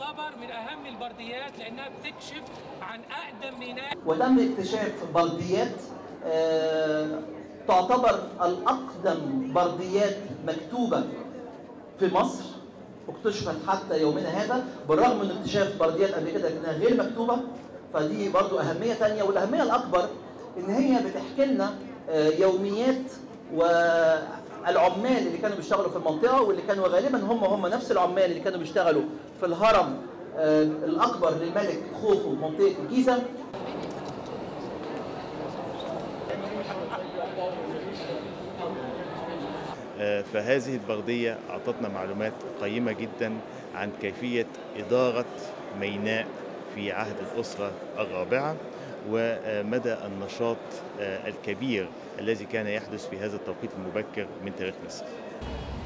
تعتبر من اهم البرديات لانها بتكشف عن اقدم ميناء وتم اكتشاف برديات آه، تعتبر الأقدم برديات مكتوبة في مصر اكتشفت حتى يومنا هذا بالرغم من اكتشاف برديات قبل كده لكنها غير مكتوبة فدي برضو أهمية تانية والأهمية الأكبر إن هي بتحكي لنا آه، يوميات والعمال اللي كانوا بيشتغلوا في المنطقة واللي كانوا غالبا هم هم نفس العمال اللي كانوا بيشتغلوا في الهرم آه، الأكبر للملك خوفو منطقة الجيزة آه، فهذه البردية أعطتنا معلومات قيمة جدا عن كيفية إدارة ميناء في عهد الأسرة الرابعة ومدى النشاط آه، الكبير الذي كان يحدث في هذا التوقيت المبكر من تاريخ مصر